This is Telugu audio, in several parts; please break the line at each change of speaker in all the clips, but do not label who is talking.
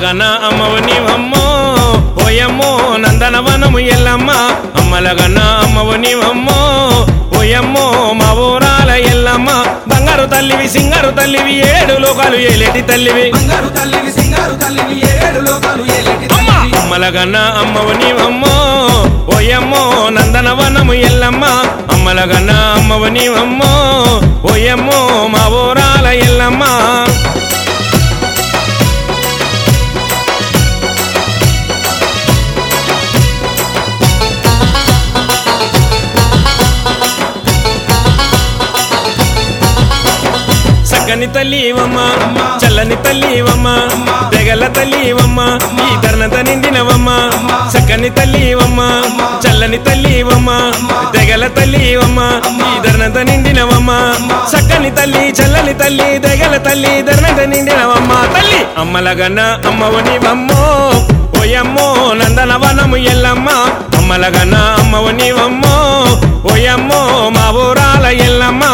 అమ్మలగన అమ్మవు నీవమ్మో ఓయమ్మో నందనవనము ఎల్లమ్మ అమ్మలగన అమ్మవు నీవమ్మో ఓయమ్మో మా ఊరాల ఎల్లమ్మ బంగారు తల్లివి సింగారు తల్లివి ఏడు లోకాలు ఏలేటి తల్లివి
బంగారు తల్లివి సింగారు తల్లివి ఏడు లోకాలు ఏలేటి
అమ్మ
తల్లివి
అమ్మలగన్న అమ్మవు నీవమ్మో ఓయమ్మో నందనవనము ఎల్లమ్మ అమ్మలగన్న అమ్మవు నీవమ్మో ఓయమ్మో మా ఊరాల ఎల్లమ్మ సక్కని తల్లివమ్మ చల్లని తల్లివమ్మ తెగల తల్లివమ్మ ఈ ధర్నత నిండినవమ్మ సక్కని తల్లివమ్మ చల్లని తల్లివమ్మ తెగల తల్లివమ్మ ఈ ధర్నత నిండినవమ్మ సక్కని తల్లి చల్లని తల్లి తెగల తల్లి ధర్నత నిండినవమ్మ తల్లి అమ్మలగన్న అమ్మవనివమ్మో ఓయమ్మో నందనవనము ఎల్లమ్మ అమ్మలగన్న అమ్మవనివమ్మో ఓయమ్మో మా ఊరాల ఎల్లమ్మ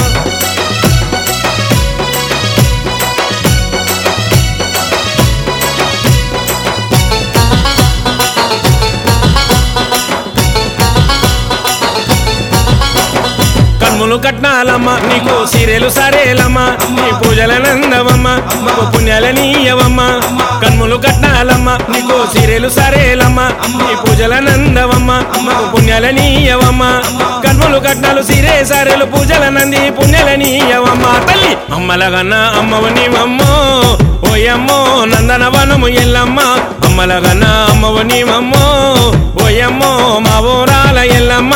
కన్ములు కట్నాలమ్మ నీకు సీరెలు సరేలమ్మ నీ పూజల నందవమ్మ నీకు పుణ్యాల నీయవమ్మ కన్ములు కట్నాలమ్మ నీకు సీరెలు సరేలమ్మ నీ పూజల నందవమ్మ నీకు పుణ్యాల నీయవమ్మ కన్ములు కట్నాలు సీరే సరేలు పూజల నంది పుణ్యాల నీయవమ్మ తల్లి అమ్మలగన్న అమ్మవు నీవమ్మో ఓయమ్మో నందనవనము ఎల్లమ్మ అమ్మలగన్న అమ్మవు నీవమ్మో ఓయమ్మో మా ఊరాల ఎల్లమ్మ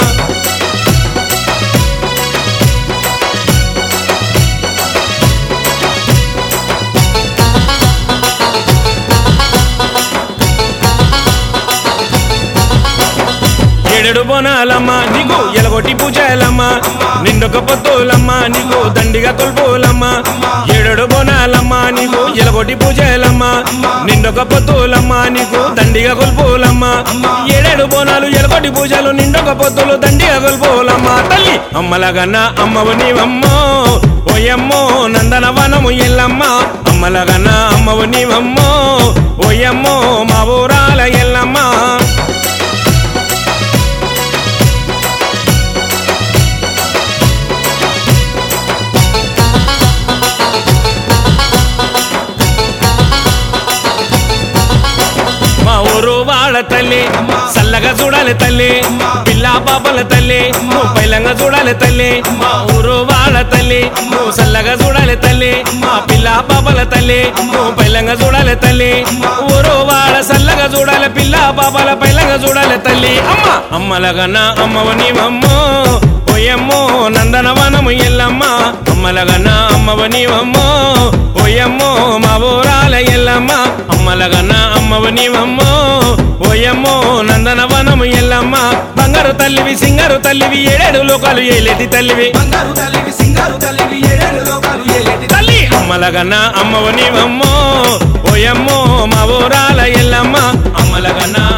ఏడెడు బోనాలమ్మ నీకు ఎలగొట్టి పూజలమ్మ నిండొక పొత్తులమ్మ నీకు దండిగా కొల్పులమ్మ ఏడెడు బోనాలమ్మ నీకు ఎలగొట్టి పూజలమ్మ నిండొక పొత్తులమ్మ నీకు దండిగా కొల్పులమ్మ ఏడేడు బోనాలు ఎలగొట్టి పూజలు నిండొక పొత్తులు దండిగా కొల్పులమ్మ తల్లి అమ్మలగన్న అమ్మవు నీవమ్మో ఓయమ్మో నందనవనము ఎల్లమ్మ అమ్మలగన్న అమ్మవు నీవమ్మో ఓయమ్మో మా ఊరాల ఎల్లమ్మ మా ఊరు వాళ్ళ తల్లి చల్లగా చూడాలి తల్లి పిల్ల పాపల తల్లి నువ్వు పైలంగా చూడాలి తల్లి మా ఊరు వాళ్ళ తల్లి నువ్వు చల్లగా చూడాలి తల్లి మా పిల్ల పాపల తల్లి నువ్వు పైలంగా చూడాలి తల్లి ఊరు వాళ్ళ చల్లగా చూడాలి పిల్ల పాపల పైలంగా చూడాలి తల్లి అమ్మ అమ్మలగన్న అమ్మవ నీవమ్మో ఓయమ్మో నందనవనము ఎల్లమ్మ అమ్మలగన్న అమ్మవ నీవమ్మో ఓయమ్మో మా ఊరాల ఎల్లమ్మ అమ్మలగన్న అమ్మవ నీవమ్మో ఓయమ్మో నందనవనము ఎల్లమ్మ బంగారు తల్లివి సింగారు తల్లివి ఏడేడు లోకాలు ఏలేటి తల్లివి
బంగారు తల్లివి సింగారు తల్లివి ఏడు లోకాలు ఏలేటి
తల్లి అమ్మలగన్న అమ్మవ నీవమ్మో ఓయమ్మో మా ఊరాల ఎల్లమ్మ అమ్మలగన్న